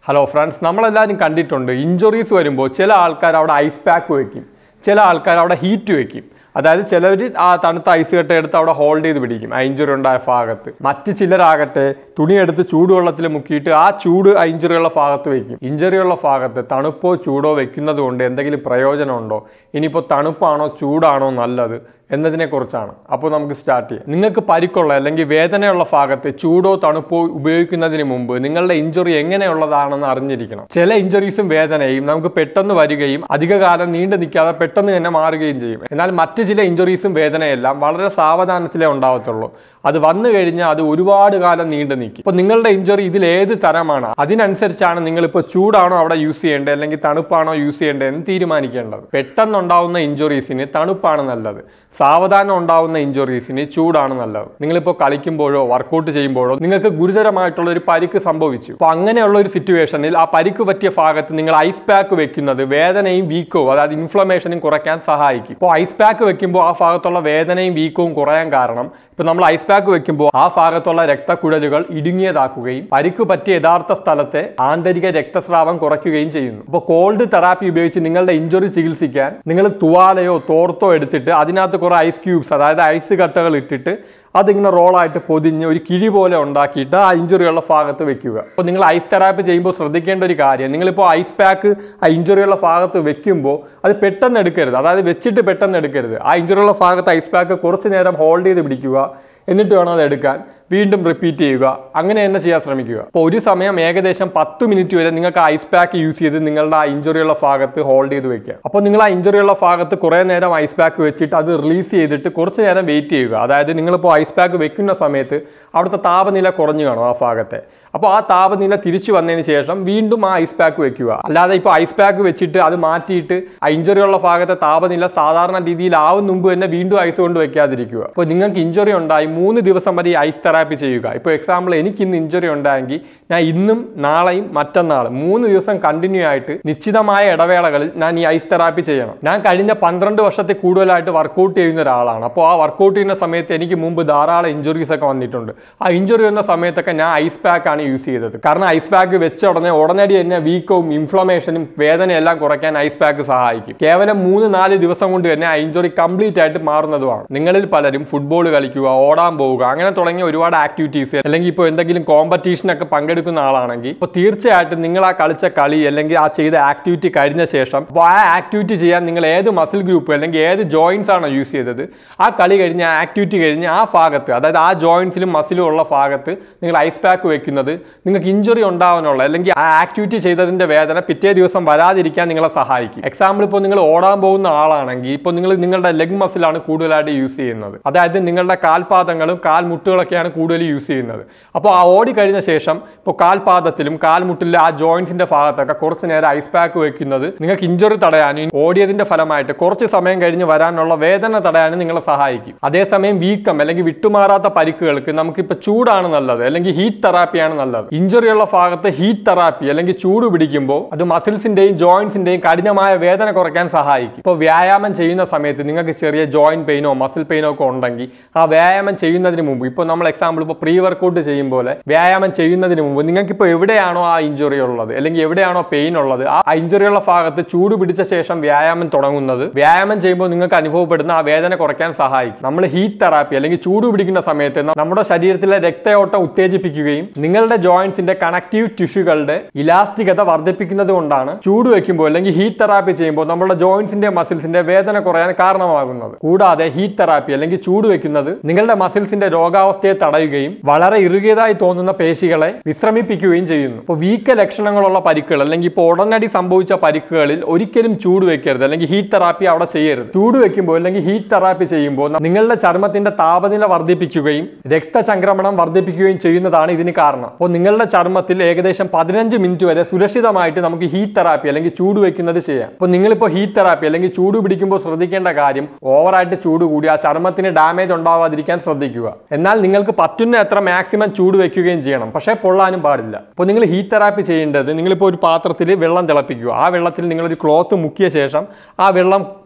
hello friends നമ്മളെല്ലാവരും കണ്ടിട്ടുണ്ട് injuries വരുമ്പോൾ ചില ആൾക്കാർ അവിടെ ഐസ് പാക്ക് വെക്കും ചില ആൾക്കാർ അവിടെ ഹീറ്റ് വെക്കും അതായത് ചിലർ ആ തണുത്ത ഐസ് കട്ട എടുത്ത് അവിടെ ഹോൾഡ് ചെയ്ത് പിടിക്കും ആ ഇഞ്ചുറി ഉണ്ടായ ഭാഗത്ത് മറ്റ് ചിലരാകട്ടെ തുണിയെടുത്ത് ചൂടുവെള്ളത്തിൽ മുക്കിയിട്ട് ആ ചൂട് ആ ഇഞ്ചുറിയുള്ള ഭാഗത്ത് വെക്കും ഇഞ്ചുറിയുള്ള ഭാഗത്ത് തണുപ്പോ ചൂടോ വെക്കുന്നത് കൊണ്ട് എന്തെങ്കിലും പ്രയോജനമുണ്ടോ ഇനിയിപ്പോൾ തണുപ്പാണോ ചൂടാണോ നല്ലത് എന്നതിനെക്കുറിച്ചാണ് അപ്പോൾ നമുക്ക് സ്റ്റാർട്ട് ചെയ്യാം നിങ്ങൾക്ക് പരിക്കുള്ള അല്ലെങ്കിൽ വേദനയുള്ള ഭാഗത്ത് ചൂടോ തണുപ്പോ ഉപയോഗിക്കുന്നതിന് മുമ്പ് നിങ്ങളുടെ ഇഞ്ചുറി എങ്ങനെയുള്ളതാണെന്ന് അറിഞ്ഞിരിക്കണം ചില ഇഞ്ചുറീസും വേദനയും നമുക്ക് പെട്ടെന്ന് വരികയും അധികകാലം നീണ്ടു നിൽക്കാതെ പെട്ടെന്ന് തന്നെ മാറുകയും ചെയ്യും എന്നാൽ മറ്റ് ചില ഇഞ്ചുറീസും വേദനയെല്ലാം വളരെ സാവധാനത്തിലേ ഉണ്ടാവത്തുള്ളൂ അത് വന്നു കഴിഞ്ഞാൽ അത് ഒരുപാട് കാലം നീണ്ടു നിൽക്കും ഇപ്പോൾ നിങ്ങളുടെ ഇഞ്ചുറി ഇതിൽ ഏത് തരമാണ് അതിനനുസരിച്ചാണ് നിങ്ങളിപ്പോൾ ചൂടാണോ അവിടെ യൂസ് ചെയ്യേണ്ടത് അല്ലെങ്കിൽ തണുപ്പാണോ യൂസ് ചെയ്യേണ്ടത് എന്ന് തീരുമാനിക്കേണ്ടത് പെട്ടെന്നുണ്ടാവുന്ന ഇഞ്ചുറീസിന് തണുപ്പാണ് നല്ലത് സാവധാനം ഉണ്ടാവുന്ന ഇഞ്ചുറീസിന് ചൂടാണ് നല്ലത് നിങ്ങളിപ്പോൾ കളിക്കുമ്പോഴോ വർക്കൗട്ട് ചെയ്യുമ്പോഴോ നിങ്ങൾക്ക് ഗുരുതരമായിട്ടുള്ള ഒരു പരിക്ക് സംഭവിച്ചു അപ്പോൾ അങ്ങനെയുള്ള ഒരു സിറ്റുവേഷനിൽ ആ പരിക്ക് പറ്റിയ ഭാഗത്ത് നിങ്ങൾ ഐസ് പാക്ക് വെക്കുന്നത് വേദനയും വീക്കവും അതായത് ഇൻഫ്ലമേഷനും കുറയ്ക്കാൻ സഹായിക്കും ഇപ്പോൾ ഐസ് പാക്ക് വെക്കുമ്പോൾ ആ ഭാഗത്തുള്ള വേദനയും വീക്കവും കുറയാൻ കാരണം ഇപ്പൊ നമ്മൾ ഐസ് പാക്ക് വെക്കുമ്പോൾ ആ ഭാഗത്തുള്ള രക്തക്കുഴലുകൾ ഇടുങ്ങിയതാക്കുകയും പരിക്ക് പറ്റിയ യഥാർത്ഥ സ്ഥലത്തെ ആന്തരിക രക്തസ്രാവം കുറയ്ക്കുകയും ചെയ്യുന്നു അപ്പോൾ കോൾഡ് തെറാപ്പി ഉപയോഗിച്ച് നിങ്ങളുടെ ഇഞ്ചുറി ചികിത്സിക്കാൻ നിങ്ങൾ തുവാലയോ തോർത്തോ എടുത്തിട്ട് അതിനകത്ത് കുറെ ഐസ് ക്യൂബ്സ് അതായത് ഐസ് കട്ടകൾ ഇട്ടിട്ട് അതിങ്ങനെ റോളായിട്ട് പൊതിഞ്ഞ് ഒരു കിഴി പോലെ ഉണ്ടാക്കിയിട്ട് ആ ഇഞ്ചുറിയുള്ള ഭാഗത്ത് വെക്കുക അപ്പോൾ നിങ്ങൾ ഐസ് തെറാപ്പി ചെയ്യുമ്പോൾ ശ്രദ്ധിക്കേണ്ട ഒരു കാര്യം നിങ്ങളിപ്പോൾ ഐസ് പാക്ക് ആ ഇഞ്ചുറിയുള്ള ഭാഗത്ത് വെക്കുമ്പോൾ അത് പെട്ടെന്ന് എടുക്കരുത് അതായത് വെച്ചിട്ട് പെട്ടെന്ന് എടുക്കരുത് ആ ഇഞ്ചുറിയുള്ള ഭാഗത്ത് ഐസ് പാക്ക് കുറച്ച് നേരം ഹോൾഡ് ചെയ്ത് പിടിക്കുക എന്നിട്ട് വേണം അത് എടുക്കാൻ വീണ്ടും റിപ്പീറ്റ് ചെയ്യുക അങ്ങനെ തന്നെ ചെയ്യാൻ ശ്രമിക്കുക അപ്പോൾ ഒരു സമയം ഏകദേശം പത്ത് മിനിറ്റ് വരെ നിങ്ങൾക്ക് ഐസ് പാക്ക് യൂസ് ചെയ്ത് നിങ്ങളുടെ ആ ഇഞ്ചുറിയുള്ള ഭാഗത്ത് ഹോൾഡ് ചെയ്ത് വെക്കുക അപ്പോൾ നിങ്ങൾ ആ ഇഞ്ചുറിയുള്ള ഭാഗത്ത് കുറേ നേരം ഐസ് പാക്ക് വെച്ചിട്ട് അത് റിലീസ് ചെയ്തിട്ട് കുറച്ച് നേരം വെയിറ്റ് ചെയ്യുക അതായത് നിങ്ങളിപ്പോൾ ഐസ് പാക്ക് വെക്കുന്ന സമയത്ത് അവിടുത്തെ താപനില കുറഞ്ഞു കാണും ആ ഭാഗത്തെ അപ്പോൾ ആ താപനില തിരിച്ചു വന്നതിന് ശേഷം വീണ്ടും ആ ഐസ് പാക്ക് വെക്കുക അല്ലാതെ ഇപ്പോൾ ഐസ് പാക്ക് വെച്ചിട്ട് അത് മാറ്റിയിട്ട് ആ ഇഞ്ചുറി ഉള്ള ഭാഗത്തെ താപനില സാധാരണ രീതിയിലാവും മുമ്പ് തന്നെ വീണ്ടും ഐസ് കൊണ്ട് വെക്കാതിരിക്കുക അപ്പോൾ നിങ്ങൾക്ക് ഇഞ്ചുറി ഉണ്ടായി മൂന്ന് ദിവസം വരെ ഈ ഐസ് തെറാപ്പി ചെയ്യുക ഇപ്പോൾ എക്സാമ്പിൾ എനിക്ക് ഇന്ന് ഇഞ്ചുറി ഉണ്ടായെങ്കിൽ ഞാൻ ഇന്നും നാളെയും മറ്റന്നാളും മൂന്ന് ദിവസം കണ്ടിന്യൂ ആയിട്ട് നിശ്ചിതമായ ഇടവേളകളിൽ ഞാൻ ഈ ഐസ് തെറാപ്പി ചെയ്യണം ഞാൻ കഴിഞ്ഞ പന്ത്രണ്ട് വർഷത്തിൽ കൂടുതലായിട്ട് വർക്കൗട്ട് ചെയ്യുന്ന ഒരാളാണ് അപ്പോൾ ആ വർക്കൗട്ട് ചെയ്യുന്ന സമയത്ത് എനിക്ക് മുമ്പ് ധാരാളം ഇഞ്ചുറീസ് ഒക്കെ വന്നിട്ടുണ്ട് ആ ഇഞ്ചുറി വന്ന സമയത്തൊക്കെ ഞാൻ ഐസ് പാക്ക് ആണ് യൂസ് ചെയ്തത് കാരണം ഐസ് പാക്ക് വെച്ച ഉടനെ ഉടനടി തന്നെ വീക്കവും ഇൻഫ്ലമേഷനും വേദനയെല്ലാം കുറയ്ക്കാൻ ഐസ് പാക്ക് സഹായിക്കും കേവലം മൂന്ന് നാല് ദിവസം കൊണ്ട് തന്നെ ആ ഇഞ്ചുറി കംപ്ലീറ്റ് ആയിട്ട് മാറുന്നതുമാണ് നിങ്ങളിൽ പലരും ഫുട്ബോൾ കളിക്കുക ഓടാൻ പോവുക അങ്ങനെ തുടങ്ങിയ ഒരുപാട് ആക്ടിവിറ്റീസ് അല്ലെങ്കിൽ ഇപ്പോൾ എന്തെങ്കിലും കോമ്പറ്റീഷനൊക്കെ പങ്കെടുക്കുന്ന ആളാണെങ്കിൽ ഇപ്പോൾ തീർച്ചയായിട്ടും നിങ്ങൾ ആ കളിച്ച കളി അല്ലെങ്കിൽ ആ ചെയ്ത ആക്ടിവിറ്റി കഴിഞ്ഞ ശേഷം അപ്പോൾ ആ ആക്ടിവിറ്റി ചെയ്യാൻ നിങ്ങൾ ഏത് മസിൽ ഗ്രൂപ്പ് അല്ലെങ്കിൽ ഏത് ജോയിൻസ് ആണോ യൂസ് ചെയ്തത് ആ കളി കഴിഞ്ഞ് ആ ആക്ടിവിറ്റി കഴിഞ്ഞ് ആ ഭാഗത്ത് അതായത് ആ ജോയിൻസിലും മസിലും ഉള്ള ഭാഗത്ത് നിങ്ങൾ ഐസ് പാക്ക് വെക്കുന്നത് നിങ്ങൾക്ക് ഇഞ്ചുറി ഉണ്ടാവാനുള്ള അല്ലെങ്കിൽ ആ ആക്ടിവിറ്റി ചെയ്തതിന്റെ വേദന പിറ്റേ ദിവസം വരാതിരിക്കാൻ നിങ്ങളെ സഹായിക്കും എക്സാമ്പിൾ ഇപ്പോൾ നിങ്ങൾ ഓടാൻ പോകുന്ന ആളാണെങ്കിൽ ഇപ്പോൾ നിങ്ങൾ നിങ്ങളുടെ ലെഗ് മസിലാണ് കൂടുതലായിട്ട് യൂസ് ചെയ്യുന്നത് അതായത് നിങ്ങളുടെ കാൽപാദങ്ങളും കാൽമുട്ടുകളൊക്കെയാണ് കൂടുതൽ യൂസ് ചെയ്യുന്നത് അപ്പോൾ ആ ഓടി കഴിഞ്ഞ ശേഷം ഇപ്പോൾ കാൽപാദത്തിലും കാൽമുട്ടിലെ ആ ജോയിൻസിന്റെ ഭാഗത്തൊക്കെ കുറച്ച് നേരം ഐസ് പാക്ക് വെക്കുന്നത് നിങ്ങൾക്ക് ഇഞ്ചുറി തടയാനും ഓടിയതിന്റെ ഫലമായിട്ട് കുറച്ച് സമയം കഴിഞ്ഞ് വരാനുള്ള വേദന തടയാനും നിങ്ങളെ സഹായിക്കും അതേസമയം വീക്കം അല്ലെങ്കിൽ വിട്ടുമാറാത്ത പരിക്കുകൾക്ക് നമുക്കിപ്പോൾ ചൂടാണ് നല്ലത് അല്ലെങ്കിൽ ഹീറ്റ് തെറാപ്പിയാണ് നല്ലത് ഇഞ്ചുറി ഉള്ള ഭാഗത്ത് ഹീറ്റ് തെറാപ്പി അല്ലെങ്കിൽ ചൂട് പിടിക്കുമ്പോൾ അത് മസിൽസിന്റെയും ജോയിന്റ്സിന്റെയും കഠിനമായ വേദന കുറയ്ക്കാൻ സഹായിക്കും ഇപ്പോൾ വ്യായാമം ചെയ്യുന്ന സമയത്ത് നിങ്ങൾക്ക് ചെറിയ ജോയിന്റ് പെയിനോ മസിൽ പെയിനോ ഒക്കെ ഉണ്ടെങ്കിൽ ആ വ്യായാമം ചെയ്യുന്നതിന് മുമ്പ് ഇപ്പോൾ നമ്മൾ എക്സാമ്പിൾ ഇപ്പോൾ പ്രീ വർക്കൗട്ട് ചെയ്യും പോലെ വ്യായാമം ചെയ്യുന്നതിന് മുമ്പ് നിങ്ങൾക്ക് ഇപ്പോൾ എവിടെയാണോ ആ ഇഞ്ചുറി ഉള്ളത് അല്ലെങ്കിൽ എവിടെയാണോ പെയിൻ ഉള്ളത് ആ ഇഞ്ചുറി ഉള്ള ഭാഗത്ത് ചൂട് പിടിച്ച ശേഷം വ്യായാമം തുടങ്ങുന്നത് വ്യായാമം ചെയ്യുമ്പോൾ നിങ്ങൾക്ക് അനുഭവപ്പെടുന്ന ആ വേദന കുറയ്ക്കാൻ സഹായിക്കും നമ്മൾ ഹീറ്റ് തെറാപ്പി അല്ലെങ്കിൽ ചൂട് പിടിക്കുന്ന സമയത്ത് നമ്മുടെ ശരീരത്തിലെ രക്തയോട്ടം ഉത്തേജിപ്പിക്കുകയും നിങ്ങളുടെ ജോയിന്റ്സിന്റെ കണക്റ്റീവ് ടിഷ്യൂകളുടെ ഇലാസ്റ്റികത വർദ്ധിപ്പിക്കുന്നത് കൊണ്ടാണ് ചൂട് വെക്കുമ്പോൾ അല്ലെങ്കിൽ ഹീറ്റ് തെറാപ്പി ചെയ്യുമ്പോൾ നമ്മുടെ ജോയിന്റ്സിന്റെ മസിൽസിന്റെ വേദന കുറയാൻ കാരണമാകുന്നത് കൂടാതെ ഹീറ്റ് തെറാപ്പി അല്ലെങ്കിൽ ചൂട് വെക്കുന്നത് നിങ്ങളുടെ മസിൽസിന്റെ രോഗാവസ്ഥയെ തടയുകയും വളരെ ഇറുകിയതായി തോന്നുന്ന പേശികളെ വിശ്രമിപ്പിക്കുകയും ചെയ്യുന്നു ഇപ്പോൾ വീക്ക ലക്ഷണങ്ങളുള്ള പരിക്കുകൾ അല്ലെങ്കിൽ ഇപ്പോൾ ഉടനടി സംഭവിച്ച പരിക്കുകളിൽ ഒരിക്കലും ചൂട് വെക്കരുത് അല്ലെങ്കിൽ ഹീറ്റ് തെറാപ്പി അവിടെ ചെയ്യരുത് ചൂട് വെക്കുമ്പോൾ അല്ലെങ്കിൽ ഹീറ്റ് തെറാപ്പി ചെയ്യുമ്പോൾ നിങ്ങളുടെ ചർമ്മത്തിന്റെ താപനില വർദ്ധിപ്പിക്കുകയും രക്തചംക്രമണം വർദ്ധിപ്പിക്കുകയും ചെയ്യുന്നതാണ് ഇതിന് കാരണം അപ്പോൾ നിങ്ങളുടെ ചർമ്മത്തിൽ ഏകദേശം പതിനഞ്ച് മിനിറ്റ് വരെ സുരക്ഷിതമായിട്ട് നമുക്ക് ഹീറ്റ് തെറാപ്പി അല്ലെങ്കിൽ ചൂട് വെക്കുന്നത് ചെയ്യാം അപ്പോൾ നിങ്ങളിപ്പോൾ ഹീറ്റ് തെറാപ്പി അല്ലെങ്കിൽ ചൂട് പിടിക്കുമ്പോൾ ശ്രദ്ധിക്കേണ്ട കാര്യം ഓവറായിട്ട് ചൂട് കൂടി ആ ചർമ്മത്തിന് ഡാമേജ് ഉണ്ടാവാതിരിക്കാൻ ശ്രദ്ധിക്കുക എന്നാൽ നിങ്ങൾക്ക് പറ്റുന്ന എത്ര മാക്സിമം ചൂട് വെക്കുകയും ചെയ്യണം പക്ഷേ പൊള്ളാനും പാടില്ല അപ്പോൾ നിങ്ങൾ ഹീറ്റ് തെറാപ്പി ചെയ്യേണ്ടത് നിങ്ങളിപ്പോൾ ഒരു പാത്രത്തിൽ വെള്ളം തിളപ്പിക്കുക ആ വെള്ളത്തിൽ നിങ്ങളൊരു ക്ലോത്ത് മുക്കിയ ശേഷം ആ വെള്ളം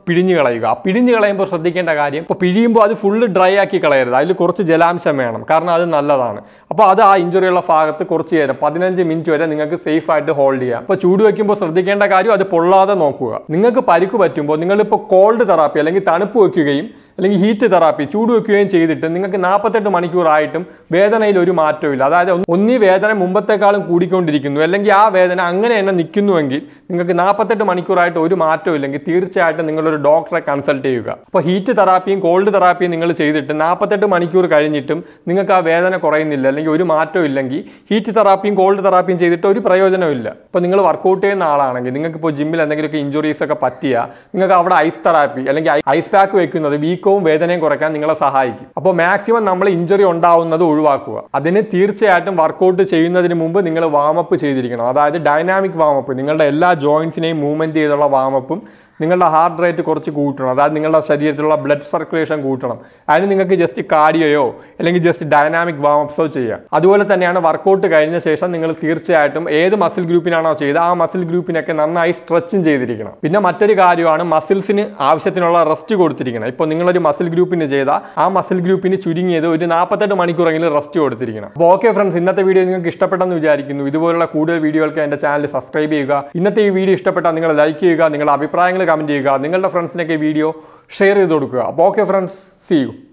പിഴിഞ്ഞ് കളയുക ആ പിഴിഞ്ഞ് കളയുമ്പോൾ ശ്രദ്ധിക്കേണ്ട കാര്യം ഇപ്പോൾ പിഴിയുമ്പോൾ അത് ഫുള്ള് ഡ്രൈ ആക്കി കളയരുത് അതിൽ കുറച്ച് ജലാംശം വേണം കാരണം അത് നല്ലതാണ് അപ്പോൾ അത് ആ ഇഞ്ചുറിയുള്ള ഭാഗത്ത് കുറച്ച് നേരം പതിനഞ്ച് മിനിറ്റ് വരെ നിങ്ങൾക്ക് സേഫ് ആയിട്ട് ഹോൾഡ് ചെയ്യാം അപ്പോൾ ചൂട് വെക്കുമ്പോൾ ശ്രദ്ധിക്കേണ്ട കാര്യം അത് പൊള്ളാതെ നോക്കുക നിങ്ങൾക്ക് പരിക്ക് പറ്റുമ്പോൾ നിങ്ങളിപ്പോൾ കോൾഡ് തെറാപ്പി അല്ലെങ്കിൽ തണുപ്പ് വെക്കുകയും അല്ലെങ്കിൽ ഹീറ്റ് തെറാപ്പി ചൂട് വെക്കുകയും ചെയ്തിട്ട് നിങ്ങൾക്ക് നാൽപ്പത്തെട്ട് മണിക്കൂറായിട്ടും വേദനയിൽ ഒരു മാറ്റവും ഇല്ല അതായത് ഒന്നീ വേദന മുമ്പത്തെക്കാളും കൂടിക്കൊണ്ടിരിക്കുന്നു അല്ലെങ്കിൽ ആ വേദന അങ്ങനെ തന്നെ നിൽക്കുന്നുവെങ്കിൽ നിങ്ങൾക്ക് നാൽപ്പത്തെട്ട് മണിക്കൂറായിട്ട് ഒരു മാറ്റവും ഇല്ലെങ്കിൽ തീർച്ചയായിട്ടും നിങ്ങളൊരു ഡോക്ടറെ കൺസൾട്ട് ചെയ്യുക അപ്പോൾ ഹീറ്റ് തെറാപ്പിയും കോൾഡ് തെറാപ്പിയും നിങ്ങൾ ചെയ്തിട്ട് നാൽപ്പത്തെട്ട് മണിക്കൂർ കഴിഞ്ഞിട്ടും നിങ്ങൾക്ക് ആ വേദന കുറയുന്നില്ല അല്ലെങ്കിൽ ഒരു മാറ്റവും ഇല്ലെങ്കിൽ ഹീറ്റ് തെറാപ്പിയും കോൾഡ് തെറാപ്പിയും ചെയ്തിട്ട് ഒരു പ്രയോജനമില്ല ഇപ്പോൾ നിങ്ങൾ വർക്കൗട്ട് ചെയ്യുന്ന ആളാണെങ്കിൽ നിങ്ങൾക്ക് ഇപ്പോൾ ജിമ്മിൽ എന്തെങ്കിലുമൊക്കെ ഇഞ്ചുറീസ് ഒക്കെ പറ്റിയാൽ നിങ്ങൾക്ക് അവിടെ ഐസ് തെറാപ്പി അല്ലെങ്കിൽ ഐസ് പാക്ക് വെക്കുന്നത് വീക്കവും വേദനയും കുറയ്ക്കാൻ നിങ്ങളെ സഹായിക്കും അപ്പോൾ മാക്സിമം നമ്മൾ ഇഞ്ചുറി ഉണ്ടാവുന്നത് ഒഴിവാക്കുക അതിന് തീർച്ചയായിട്ടും വർക്കൗട്ട് ചെയ്യുന്നതിന് മുമ്പ് നിങ്ങൾ വാമപ്പ് ചെയ്തിരിക്കണം അതായത് ഡൈനാമിക് വാമപ്പ് നിങ്ങളുടെ എല്ലാ ജോയിൻസിനെയും മൂവ്മെൻറ്റ് ചെയ്തുള്ള വാമപ്പും നിങ്ങളുടെ ഹാർട്ട് റേറ്റ് കുറച്ച് കൂട്ടണം അതായത് നിങ്ങളുടെ ശരീരത്തിലുള്ള ബ്ലഡ് സർക്കുലേഷൻ കൂട്ടണം അതിന് നിങ്ങൾക്ക് ജസ്റ്റ് കാർഡിയോയോ അല്ലെങ്കിൽ ജസ്റ്റ് ഡൈനാമിക് വാമപ്സോ ചെയ്യാം അതുപോലെ തന്നെയാണ് വർക്കൗട്ട് കഴിഞ്ഞ ശേഷം നിങ്ങൾ തീർച്ചയായിട്ടും ഏത് മസിൽ ഗ്രൂപ്പിനാണോ ചെയ്ത് ആ മസിൽ ഗ്രൂപ്പിനൊക്കെ നന്നായി സ്ട്രെച്ചും ചെയ്തിരിക്കണം പിന്നെ മറ്റൊരു കാര്യമാണ് മസിൽസിന് ആവശ്യത്തിനുള്ള റെസ്റ്റ് കൊടുത്തിരിക്കണം ഇപ്പോൾ നിങ്ങളൊരു മസിൽ ഗ്രൂപ്പിന് ചെയ്ത ആ മസിൽ ഗ്രൂപ്പിന് ചുരുങ്ങിയത് ഒരു നാൽപ്പത്തെട്ട് മണിക്കൂറെങ്കിലും റെസ്റ്റ് കൊടുത്തിരിക്കണം അപ്പോൾ ഓക്കെ ഫ്രണ്ട്സ് ഇന്നത്തെ വീഡിയോ നിങ്ങൾക്ക് ഇഷ്ടപ്പെട്ടെന്ന് വിചാരിക്കുന്നു ഇതുപോലുള്ള കൂടുതൽ വീഡിയോകൾക്ക് എൻ്റെ ചാനൽ സബ്സ്ക്രൈബ് ചെയ്യുക ഇന്നത്തെ ഈ വീഡിയോ ഇഷ്ടപ്പെട്ടാൽ നിങ്ങൾ ലൈക്ക് ചെയ്യുക നിങ്ങളുടെ അഭിപ്രായങ്ങൾ കമൻറ്റ് ചെയ്യുക നിങ്ങളുടെ ഫ്രണ്ട്സിനൊക്കെ ഈ വീഡിയോ ഷെയർ ചെയ്ത് കൊടുക്കുക അപ്പോൾ ഓക്കെ ഫ്രണ്ട്സ് സി യു